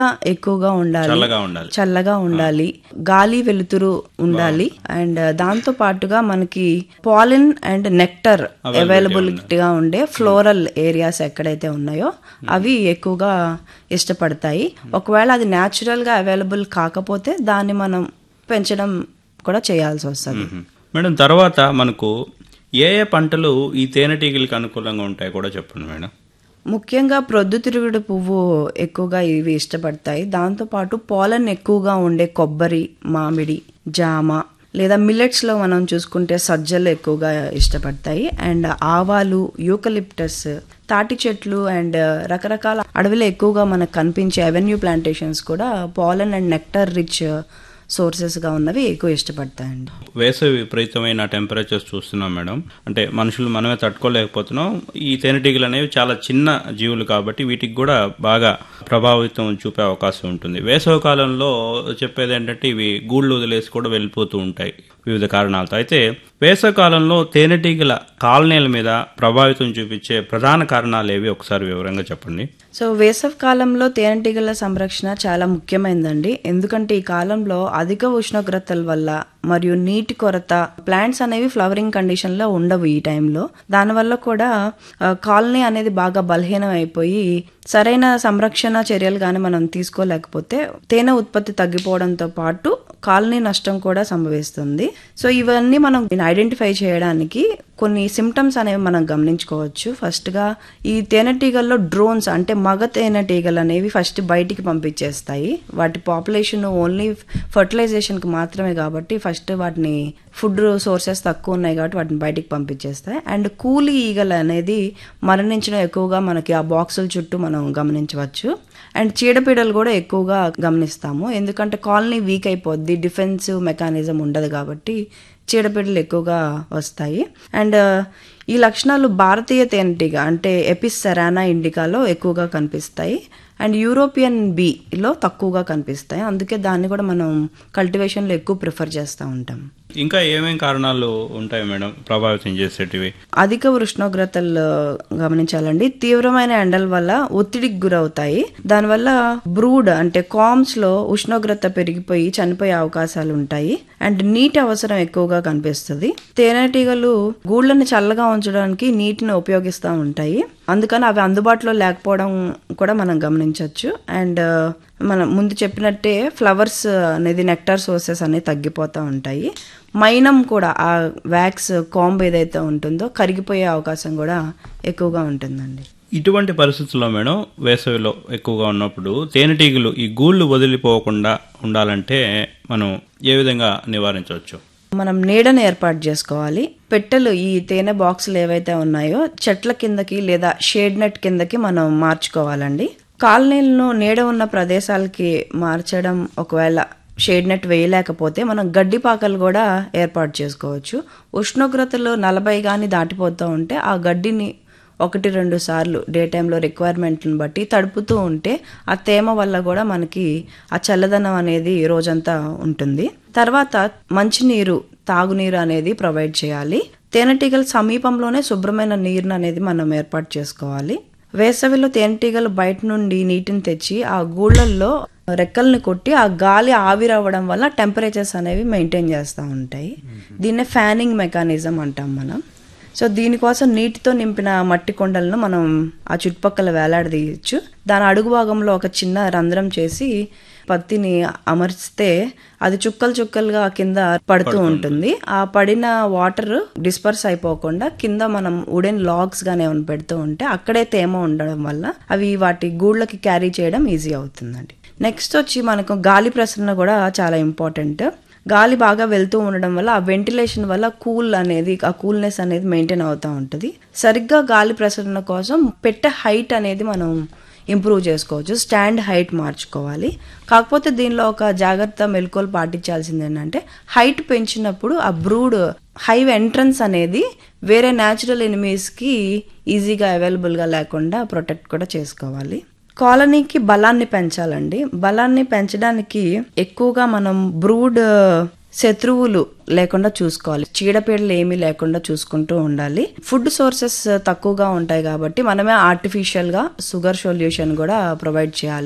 ఎక్కువగా ఉండాలి చల్లగా ఉండాలి చల్లగా ఉండాలి గాలి వెలుతురు ఉండాలి అండ్ దాంతో పాటుగా మనకి పాలిన్ అండ్ నెక్టర్ అవైలబిలిటీగా ఉండే ఫ్లోరల్ ఏరియాస్ ఎక్కడైతే ఉన్నాయో అవి ఎక్కువగా ఇష్టపడతాయి ఒకవేళ అది న్యాచురల్ గా అవైలబుల్ కాకపోతే దాన్ని మనం పెంచడం కూడా చేయాల్సి వస్తుంది మ్మ్. మేడం తర్వాత మనకు ఏ ఏ పంటలు ఈ తేనెటీగలకి అనుకూలంగా ఉంటాయి కూడా చెప్పండి మేడం ముఖ్యంగా ప్రొద్దుతిరుగుడు పువ్వు ఎక్కువగా ఇవి ఇష్టపడతాయి దాంతోపాటు పాలన్ ఎక్కువగా ఉండే కొబ్బరి మామిడి జామ లేదా మిల్లెట్స్ లో మనం చూసుకుంటే సజ్జలు ఎక్కువగా ఇష్టపడతాయి అండ్ ఆవాలు యూకలిప్టస్ తాటి చెట్లు అండ్ రకరకాల అడవిలో ఎక్కువగా మనకు కనిపించే అవెన్యూ ప్లాంటేషన్స్ కూడా pollen and nectar rich sources గా ఉన్నవి ఎక్కువ ఇష్టపడతాయండి వేసవి విపరీతమైన టెంపరేచర్స్ చూస్తున్నాం మేడం అంటే మనుషులు మనమే తట్టుకోలేకపోతున్నాం ఈ తేనెటీగలు అనేవి చాలా చిన్న జీవులు కాబట్టి వీటికి కూడా బాగా ప్రభావితం చూపే అవకాశం ఉంటుంది వేసవి కాలంలో చెప్పేది ఏంటంటే ఇవి గూళ్ళు వదిలేసి కూడా వెళ్ళిపోతూ ఉంటాయి వివిధ కారణాలతో అయితే వేసవి కాలంలో తేనెటీగల కాలనీల మీద ప్రభావితం చూపించే ప్రధాన కారణాలు ఏవి ఒకసారి వివరంగా చెప్పండి సో వేసవి కాలంలో తేనెటీగల సంరక్షణ చాలా ముఖ్యమైనదండి ఎందుకంటే ఈ కాలంలో అధిక ఉష్ణోగ్రతల వల్ల మరియు నీటి కొరత ప్లాంట్స్ అనేవి ఫ్లవరింగ్ కండిషన్ లో ఉండవు ఈ టైంలో దానివల్ల కూడా కాలనీ అనేది బాగా బలహీనం అయిపోయి సరైన సంరక్షణ చర్యలు కానీ మనం తీసుకోలేకపోతే తేనె ఉత్పత్తి తగ్గిపోవడంతో పాటు కాలనీ నష్టం కూడా సంభవిస్తుంది సో ఇవన్నీ మనం ఐడెంటిఫై చేయడానికి కొన్ని సిమ్టమ్స్ అనేవి మనం గమనించుకోవచ్చు ఫస్ట్ గా ఈ తేనెటీగల్లో డ్రోన్స్ అంటే మగ తేనెటీగలు అనేవి ఫస్ట్ బయటికి పంపించేస్తాయి వాటి పాపులేషన్ ఓన్లీ ఫర్టిలైజేషన్ కి మాత్రమే కాబట్టి ఫస్ట్ వాటిని ఫుడ్ సోర్సెస్ తక్కువ ఉన్నాయి కాబట్టి వాటిని బయటికి పంపించేస్తాయి అండ్ కూలి ఈగలు అనేది మరణించడం ఎక్కువగా మనకి ఆ బాక్సుల చుట్టూ మనం గమనించవచ్చు అండ్ చీడపీడలు కూడా ఎక్కువగా గమనిస్తాము ఎందుకంటే కాలనీ వీక్ అయిపోద్ది డిఫెన్సివ్ మెకానిజం ఉండదు కాబట్టి చీడపీడలు ఎక్కువగా వస్తాయి అండ్ ఈ లక్షణాలు భారతీయ తేనెటీగ అంటే ఎపిస్ సెరానా ఇండికాలో ఎక్కువగా కనిపిస్తాయి అండ్ యూరోపియన్ బీలో తక్కువగా కనిపిస్తాయి అందుకే దాన్ని కూడా మనం కల్టివేషన్లో ఎక్కువ ప్రిఫర్ చేస్తూ ఉంటాం ఇంకా ఏమేం కారణాలు ఉంటాయి మేడం ప్రభావితం చేసేటివి అధిక ఉష్ణోగ్రతలు గమనించాలండి తీవ్రమైన ఎండల వల్ల ఒత్తిడికి గురవుతాయి దానివల్ల బ్రూడ్ అంటే కామ్స్ లో ఉష్ణోగ్రత పెరిగిపోయి చనిపోయే అవకాశాలు ఉంటాయి అండ్ నీటి అవసరం ఎక్కువగా కనిపిస్తుంది తేనెటీగలు గూళ్ళని చల్లగా ఉంచడానికి నీటిని ఉపయోగిస్తూ ఉంటాయి అందుకని అవి అందుబాటులో లేకపోవడం కూడా మనం గమనించవచ్చు అండ్ మనం ముందు చెప్పినట్టే ఫ్లవర్స్ అనేది నెక్టార్ సోర్సెస్ అనేవి తగ్గిపోతూ ఉంటాయి మైనం కూడా ఆ వ్యాక్స్ కాంబ్ ఏదైతే ఉంటుందో కరిగిపోయే అవకాశం కూడా ఎక్కువగా ఉంటుందండి ఇటువంటి పరిస్థితుల్లో మేడం వేసవిలో ఎక్కువగా ఉన్నప్పుడు తేనెటీగలు ఈ గూళ్ళు వదిలిపోకుండా ఉండాలంటే మనం ఏ విధంగా నివారించవచ్చు మనం నీడను ఏర్పాటు చేసుకోవాలి పెట్టెలు ఈ తేనె బాక్సులు ఏవైతే ఉన్నాయో చెట్ల కిందకి లేదా షేడ్ నెట్ కిందకి మనం మార్చుకోవాలండి కాలనీలను నీడ ఉన్న ప్రదేశాలకి మార్చడం ఒకవేళ షేడ్ నెట్ వేయలేకపోతే మనం గడ్డి పాకలు కూడా ఏర్పాటు చేసుకోవచ్చు ఉష్ణోగ్రతలు నలభై కానీ దాటిపోతూ ఉంటే ఆ గడ్డిని ఒకటి రెండు సార్లు డే టైంలో రిక్వైర్మెంట్లను బట్టి తడుపుతూ ఉంటే ఆ తేమ వల్ల కూడా మనకి ఆ చల్లదనం అనేది రోజంతా ఉంటుంది తర్వాత మంచినీరు తాగునీరు అనేది ప్రొవైడ్ చేయాలి తేనెటీగల సమీపంలోనే శుభ్రమైన నీరుని అనేది మనం ఏర్పాటు చేసుకోవాలి వేసవిలో తేనెటీగలు బయట నుండి నీటిని తెచ్చి ఆ గూళ్ళల్లో రెక్కల్ని కొట్టి ఆ గాలి ఆవిరవ్వడం వల్ల టెంపరేచర్స్ అనేవి మెయింటైన్ చేస్తూ ఉంటాయి దీన్నే ఫ్యానింగ్ మెకానిజం అంటాం మనం సో దీనికోసం నీటితో నింపిన మట్టి కొండలను మనం ఆ చుట్టుపక్కల వేలాడదీయచ్చు దాని అడుగు భాగంలో ఒక చిన్న రంధ్రం చేసి పత్తిని అమర్చితే అది చుక్కలు చుక్కలుగా కింద పడుతూ ఉంటుంది ఆ పడిన వాటర్ డిస్పర్స్ అయిపోకుండా కింద మనం వుడెన్ లాగ్స్ గానే ఏమైనా పెడుతూ ఉంటే అక్కడే తేమ ఉండడం వల్ల అవి వాటి గూళ్ళకి క్యారీ చేయడం ఈజీ అవుతుందండి నెక్స్ట్ వచ్చి మనకు గాలి ప్రసరణ కూడా చాలా ఇంపార్టెంట్ గాలి బాగా వెళ్తూ ఉండడం వల్ల ఆ వెంటిలేషన్ వల్ల కూల్ అనేది ఆ కూల్నెస్ అనేది మెయింటైన్ అవుతూ ఉంటుంది సరిగ్గా గాలి ప్రసరణ కోసం పెట్టే హైట్ అనేది మనం ఇంప్రూవ్ చేసుకోవచ్చు స్టాండ్ హైట్ మార్చుకోవాలి కాకపోతే దీనిలో ఒక జాగ్రత్త మెలకువలు పాటించాల్సింది ఏంటంటే హైట్ పెంచినప్పుడు ఆ బ్రూడ్ హైవ్ ఎంట్రన్స్ అనేది వేరే న్యాచురల్ ఎనిమీస్కి ఈజీగా అవైలబుల్గా లేకుండా ప్రొటెక్ట్ కూడా చేసుకోవాలి కాలనీకి బలాన్ని పెంచాలండి బలాన్ని పెంచడానికి ఎక్కువగా మనం బ్రూడ్ శత్రువులు లేకుండా చూసుకోవాలి చీడపీడలు ఏమీ లేకుండా చూసుకుంటూ ఉండాలి ఫుడ్ సోర్సెస్ తక్కువగా ఉంటాయి కాబట్టి మనమే ఆర్టిఫిషియల్ గా షుగర్ సొల్యూషన్ కూడా ప్రొవైడ్ చేయాలి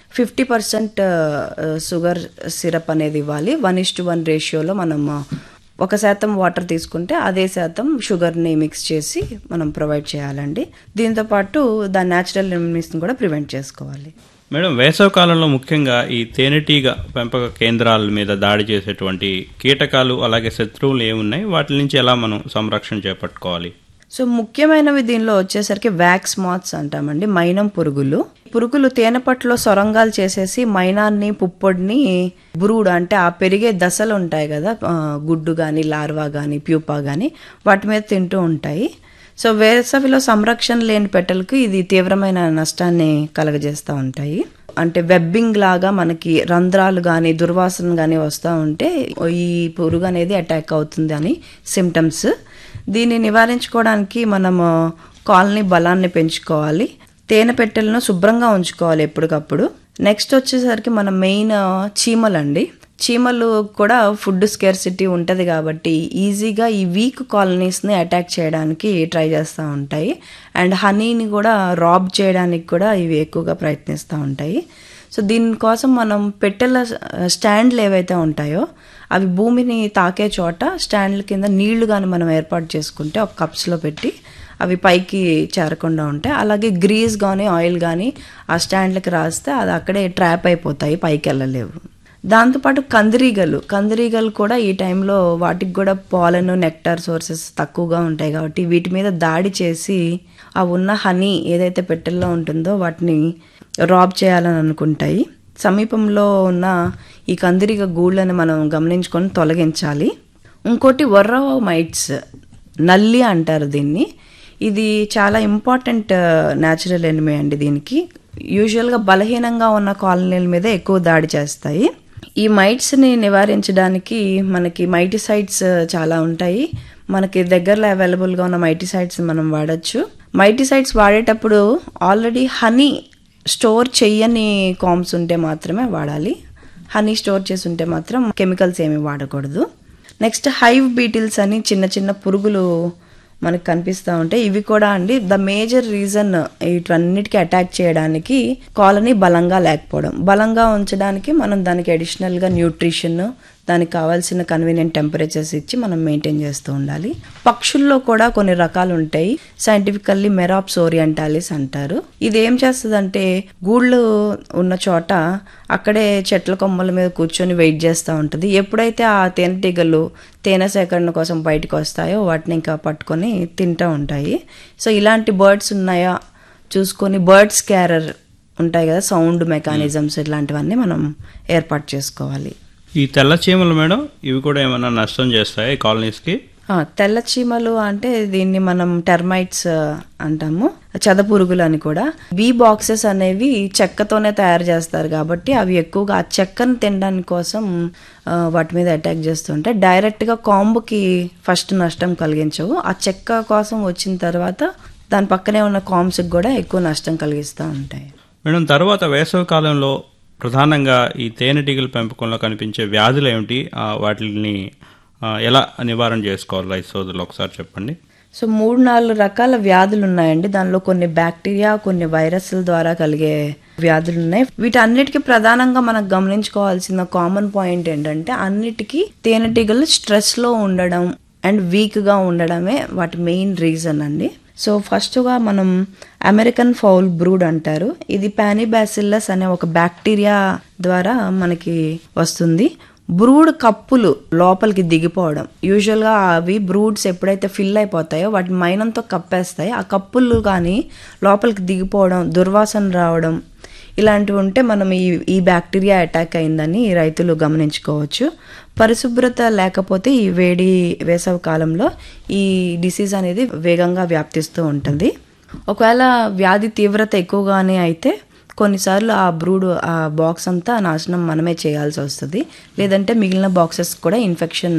ఫిఫ్టీ పర్సెంట్ షుగర్ సిరప్ అనేది ఇవ్వాలి వన్ ఇస్ టు వన్ రేషియోలో మనం ఒక శాతం వాటర్ తీసుకుంటే అదే శాతం షుగర్ని మిక్స్ చేసి మనం ప్రొవైడ్ చేయాలండి దీంతోపాటు దాని న్యాచురల్ ఎలిమినేషన్ కూడా ప్రివెంట్ చేసుకోవాలి మేడం వేసవి కాలంలో ముఖ్యంగా ఈ తేనెటీగ పెంపక కేంద్రాల మీద దాడి చేసేటువంటి కీటకాలు అలాగే శత్రువులు ఏమున్నాయి వాటి నుంచి ఎలా మనం సంరక్షణ చేపట్టుకోవాలి సో ముఖ్యమైనవి దీనిలో వచ్చేసరికి వ్యాక్స్ మాత్స్ అంటామండి మైనం పురుగులు పురుగులు తేనెపట్టులో సొరంగాలు చేసేసి మైనాన్ని పుప్పొడిని బ్రూడ్ అంటే ఆ పెరిగే దశలు ఉంటాయి కదా ఆ, గుడ్డు కానీ లార్వా కానీ ప్యూపా కానీ వాటి మీద తింటూ ఉంటాయి సో వేసవిలో సంరక్షణ లేని పెట్టెలకు ఇది తీవ్రమైన నష్టాన్ని కలగజేస్తూ ఉంటాయి అంటే వెబ్బింగ్ లాగా మనకి రంధ్రాలు కానీ దుర్వాసన కానీ వస్తూ ఉంటే ఈ పురుగు అనేది అటాక్ అవుతుంది అని సిమ్టమ్స్ దీన్ని నివారించుకోవడానికి మనము కాలనీ బలాన్ని పెంచుకోవాలి తేనె పెట్టెలను శుభ్రంగా ఉంచుకోవాలి ఎప్పటికప్పుడు నెక్స్ట్ వచ్చేసరికి మన మెయిన్ చీమలండి చీమలు కూడా ఫుడ్ స్కేర్సిటీ ఉంటుంది కాబట్టి ఈజీగా ఈ వీక్ కాలనీస్ని అటాక్ చేయడానికి ట్రై చేస్తూ ఉంటాయి అండ్ హనీని కూడా రాబ్ చేయడానికి కూడా ఇవి ఎక్కువగా ప్రయత్నిస్తూ ఉంటాయి సో దీనికోసం మనం పెట్టెల స్టాండ్లు ఏవైతే ఉంటాయో అవి భూమిని తాకే చోట స్టాండ్ల కింద నీళ్లు కానీ మనం ఏర్పాటు చేసుకుంటే ఒక కప్స్లో పెట్టి అవి పైకి చేరకుండా ఉంటాయి అలాగే గ్రీస్ కానీ ఆయిల్ కానీ ఆ స్టాండ్లకి రాస్తే అది అక్కడే ట్రాప్ అయిపోతాయి పైకి వెళ్ళలేవు దాంతోపాటు కందిరీగలు కందిరీగలు కూడా ఈ టైంలో వాటికి కూడా పాలన్ నెక్టార్ సోర్సెస్ తక్కువగా ఉంటాయి కాబట్టి వీటి మీద దాడి చేసి ఆ ఉన్న హనీ ఏదైతే పెట్టెల్లో ఉంటుందో వాటిని రాబ్ చేయాలని అనుకుంటాయి సమీపంలో ఉన్న ఈ కందిరీగ గూళ్ళని మనం గమనించుకొని తొలగించాలి ఇంకోటి వర్రవ మైట్స్ నల్లి అంటారు దీన్ని ఇది చాలా ఇంపార్టెంట్ న్యాచురల్ ఎనిమే అండి దీనికి యూజువల్గా బలహీనంగా ఉన్న కాలనీల మీద ఎక్కువ దాడి చేస్తాయి ఈ మైట్స్ని నివారించడానికి మనకి మైటిసైడ్స్ చాలా ఉంటాయి మనకి దగ్గరలో అవైలబుల్గా ఉన్న మైటిసైడ్స్ మనం వాడచ్చు మైటిసైడ్స్ వాడేటప్పుడు ఆల్రెడీ హనీ స్టోర్ చెయ్యని కామ్స్ ఉంటే మాత్రమే వాడాలి హనీ స్టోర్ చేసి ఉంటే మాత్రం కెమికల్స్ ఏమి వాడకూడదు నెక్స్ట్ హైవ్ బీటిల్స్ అని చిన్న చిన్న పురుగులు మనకు కనిపిస్తూ ఉంటాయి ఇవి కూడా అండి ద మేజర్ రీజన్ వీటన్నిటికీ అటాక్ చేయడానికి కాలనీ బలంగా లేకపోవడం బలంగా ఉంచడానికి మనం దానికి అడిషనల్గా న్యూట్రిషన్ దానికి కావాల్సిన కన్వీనియంట్ టెంపరేచర్స్ ఇచ్చి మనం మెయింటైన్ చేస్తూ ఉండాలి పక్షుల్లో కూడా కొన్ని రకాలు ఉంటాయి సైంటిఫికల్లీ మెరాప్స్ ఓరియంటాలిస్ అంటారు ఇది ఏం చేస్తుందంటే గూళ్ళు ఉన్న చోట అక్కడే చెట్ల కొమ్మల మీద కూర్చొని వెయిట్ చేస్తూ ఉంటుంది ఎప్పుడైతే ఆ తేనెటీగలు తేనె సేకరణ కోసం బయటకు వస్తాయో వాటిని ఇంకా పట్టుకొని తింటూ ఉంటాయి సో ఇలాంటి బర్డ్స్ ఉన్నాయా చూసుకొని బర్డ్స్ క్యారర్ ఉంటాయి కదా సౌండ్ మెకానిజమ్స్ ఇట్లాంటివన్నీ మనం ఏర్పాటు చేసుకోవాలి ఈ తెల్ల చీమలు మేడం ఇవి కూడా ఏమైనా నష్టం చేస్తాయి కాలనీస్కి ఆ, తెల్ల చీమలు అంటే దీన్ని మనం టెర్మైట్స్ అంటాము చదపురుగులు అని కూడా బీ బాక్సెస్ అనేవి చెక్కతోనే తయారు చేస్తారు కాబట్టి అవి ఎక్కువగా ఆ చెక్కను తినడానికి కోసం ఆ, వాటి మీద అటాక్ చేస్తుంటాయి డైరెక్ట్గా కాంబుకి ఫస్ట్ నష్టం కలిగించవు ఆ చెక్క కోసం వచ్చిన తర్వాత దాని పక్కనే ఉన్న కాంబ్స్కి కూడా ఎక్కువ నష్టం కలిగిస్తూ ఉంటాయి మేడం తర్వాత వేసవి కాలంలో ప్రధానంగా ఈ తేనెటీగల పెంపకంలో కనిపించే వ్యాధులు ఏమిటి ఆ, వాటిని ఆ, ఎలా నివారణ చేసుకోవాలి రైతు సోదరులు ఒకసారి చెప్పండి సో మూడు నాలుగు రకాల వ్యాధులు ఉన్నాయండి దానిలో కొన్ని బ్యాక్టీరియా కొన్ని వైరస్ల ద్వారా కలిగే వ్యాధులు ఉన్నాయి వీటన్నిటికీ ప్రధానంగా మనం గమనించుకోవాల్సిన కామన్ పాయింట్ ఏంటంటే అన్నిటికీ తేనెటీగలు స్ట్రెస్ లో ఉండడం అండ్ వీక్ గా ఉండడమే వాటి మెయిన్ రీజన్ అండి సో ఫస్ట్గా మనం అమెరికన్ ఫౌల్ బ్రూడ్ అంటారు ఇది పానిబాసిల్లస్ అనే ఒక బ్యాక్టీరియా ద్వారా మనకి వస్తుంది బ్రూడ్ కప్పులు లోపలికి దిగిపోవడం యూజువల్గా అవి బ్రూడ్స్ ఎప్పుడైతే ఫిల్ అయిపోతాయో వాటి మైనంతో కప్పేస్తాయి ఆ కప్పులు కానీ లోపలికి దిగిపోవడం దుర్వాసన రావడం ఇలాంటివి ఉంటే మనం ఈ ఈ బ్యాక్టీరియా అటాక్ అయిందని రైతులు గమనించుకోవచ్చు పరిశుభ్రత లేకపోతే ఈ వేడి వేసవి కాలంలో ఈ డిసీజ్ అనేది వేగంగా వ్యాప్తిస్తూ ఉంటుంది ఒకవేళ వ్యాధి తీవ్రత ఎక్కువగానే అయితే కొన్నిసార్లు ఆ బ్రూడ్ ఆ బాక్స్ అంతా నాశనం మనమే చేయాల్సి వస్తుంది లేదంటే మిగిలిన బాక్సెస్ కూడా ఇన్ఫెక్షన్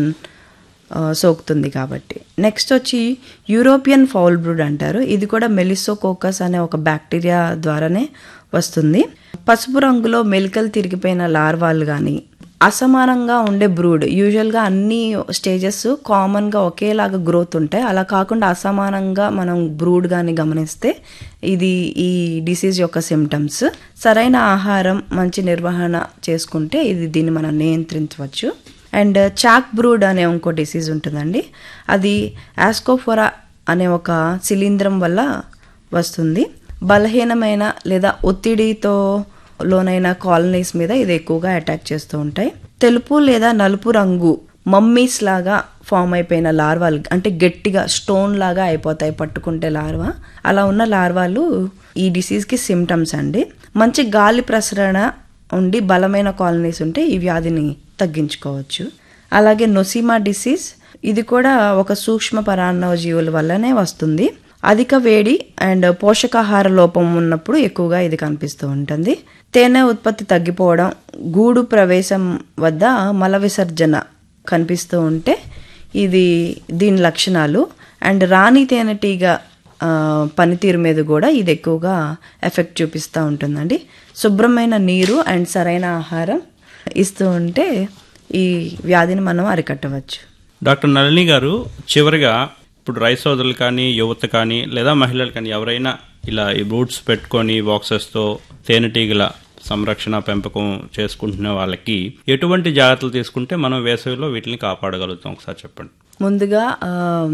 ఆ, సోకుతుంది కాబట్టి నెక్స్ట్ వచ్చి యూరోపియన్ ఫౌల్ బ్రూడ్ అంటారు ఇది కూడా మెలిసోకోకస్ అనే ఒక బ్యాక్టీరియా ద్వారానే వస్తుంది పసుపు రంగులో మెలికలు తిరిగిపోయిన లార్వాలు కానీ అసమానంగా ఉండే బ్రూడ్ యూజువల్గా అన్ని స్టేజెస్ కామన్గా ఒకేలాగా గ్రోత్ ఉంటాయి అలా కాకుండా అసమానంగా మనం బ్రూడ్ కానీ గమనిస్తే ఇది ఈ డిసీజ్ యొక్క సిమ్టమ్స్ సరైన ఆహారం మంచి నిర్వహణ చేసుకుంటే ఇది దీన్ని మనం నియంత్రించవచ్చు అండ్ చాక్ బ్రూడ్ అనే ఇంకో డిసీజ్ ఉంటుందండి అది యాస్కోఫోరా అనే ఒక శిలీంధ్రం వల్ల వస్తుంది బలహీనమైన లేదా ఒత్తిడితో లోనైన కాలనీస్ మీద ఇది ఎక్కువగా అటాక్ చేస్తూ ఉంటాయి తెలుపు లేదా నలుపు రంగు మమ్మీస్ లాగా ఫామ్ అయిపోయిన లార్వాలు అంటే గట్టిగా స్టోన్ లాగా అయిపోతాయి పట్టుకుంటే లార్వా అలా ఉన్న లార్వాలు ఈ డిసీజ్కి సిమ్టమ్స్ అండి మంచి గాలి ప్రసరణ ఉండి బలమైన కాలనీస్ ఉంటే ఈ వ్యాధిని తగ్గించుకోవచ్చు అలాగే నొసిమా డిసీజ్ ఇది కూడా ఒక సూక్ష్మ పరాన్నవ జీవుల వల్లనే వస్తుంది అధిక వేడి అండ్ పోషకాహార లోపం ఉన్నప్పుడు ఎక్కువగా ఇది కనిపిస్తూ ఉంటుంది తేనె ఉత్పత్తి తగ్గిపోవడం గూడు ప్రవేశం వద్ద మల విసర్జన కనిపిస్తూ ఉంటే ఇది దీని లక్షణాలు అండ్ రాణి తేనెటీగ ఆ, పనితీరు మీద కూడా ఇది ఎక్కువగా ఎఫెక్ట్ చూపిస్తూ ఉంటుందండి శుభ్రమైన నీరు అండ్ సరైన ఆహారం ఇస్తూ ఉంటే ఈ వ్యాధిని మనం అరికట్టవచ్చు డాక్టర్ నళిని గారు చివరిగా ఇప్పుడు రైస్ సోదరులు కానీ యువత కానీ లేదా మహిళలు కానీ ఎవరైనా ఇలా ఈ బూట్స్ పెట్టుకొని బాక్సెస్తో తేనెటీగల సంరక్షణ పెంపకం చేసుకుంటున్న వాళ్ళకి ఎటువంటి జాగ్రత్తలు తీసుకుంటే మనం వేసవిలో వీటిని కాపాడగలుగుతాం ఒకసారి చెప్పండి ముందుగా ఆ,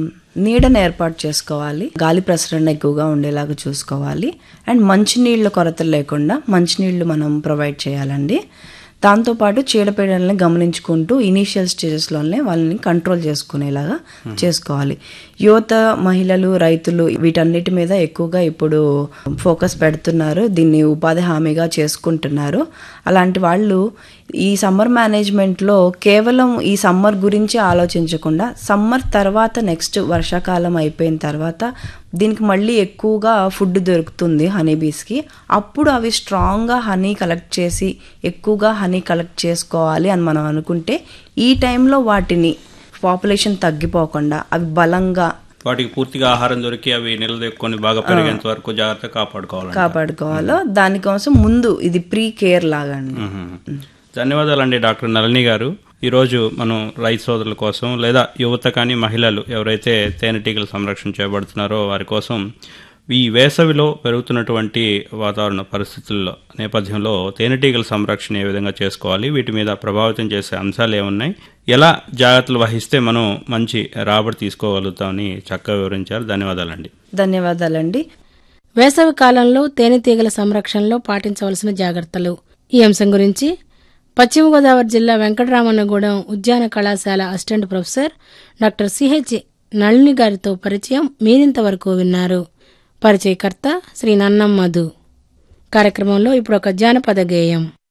నీడను ఏర్పాటు చేసుకోవాలి గాలి ప్రసరణ ఎక్కువగా ఉండేలాగా చూసుకోవాలి అండ్ మంచినీళ్ళ కొరత లేకుండా మంచినీళ్ళు మనం ప్రొవైడ్ చేయాలండి దాంతోపాటు చీడపీడల్ని గమనించుకుంటూ ఇనీషియల్ స్టేజెస్లోనే వాళ్ళని కంట్రోల్ చేసుకునేలాగా చేసుకోవాలి యువత మహిళలు రైతులు వీటన్నిటి మీద ఎక్కువగా ఇప్పుడు ఫోకస్ పెడుతున్నారు దీన్ని ఉపాధి హామీగా చేసుకుంటున్నారు అలాంటి వాళ్ళు ఈ సమ్మర్ మేనేజ్మెంట్లో కేవలం ఈ సమ్మర్ గురించి ఆలోచించకుండా సమ్మర్ తర్వాత నెక్స్ట్ వర్షాకాలం అయిపోయిన తర్వాత దీనికి మళ్ళీ ఎక్కువగా ఫుడ్ దొరుకుతుంది హనీ బీస్కి అప్పుడు అవి స్ట్రాంగ్గా హనీ కలెక్ట్ చేసి ఎక్కువగా హనీ కలెక్ట్ చేసుకోవాలి అని మనం అనుకుంటే ఈ టైంలో వాటిని పాపులేషన్ తగ్గిపోకుండా అవి బలంగా వాటికి పూర్తిగా ఆహారం దొరికి అవి నిలదొక్కుని బాగా పెరిగేంత వరకు జాగ్రత్త కాపాడుకోవాలి కాపాడుకోవాలో దానికోసం ముందు ఇది ప్రీ కేర్ లాగా అండి ధన్యవాదాలండి డాక్టర్ నళిని గారు ఈరోజు మనం రైతు సోదరుల కోసం లేదా యువత కానీ మహిళలు ఎవరైతే తేనెటీగల సంరక్షణ చేయబడుతున్నారో వారి కోసం ఈ వేసవిలో పెరుగుతున్నటువంటి వాతావరణ పరిస్థితుల్లో నేపథ్యంలో తేనెటీగల సంరక్షణ ఏ విధంగా చేసుకోవాలి వీటి మీద ప్రభావితం చేసే అంశాలు ఏమున్నాయి ఎలా జాగ్రత్తలు వహిస్తే మనం మంచి రాబడి తీసుకోగలుగుతామని చక్కగా వివరించారు ధన్యవాదాలండి ధన్యవాదాలండి వేసవి కాలంలో తేనెటీగల సంరక్షణలో పాటించవలసిన జాగ్రత్తలు ఈ అంశం గురించి పశ్చిమ గోదావరి జిల్లా వెంకటరామన్నగూడెం ఉద్యాన కళాశాల assistant professor doctor C H Nalini గారితో పరిచయం మీరింతవరకు విన్నారు పరిచయకర్త శ్రీ నన్నం మధు కార్యక్రమంలో ఇప్పుడు ఒక జానపద గేయం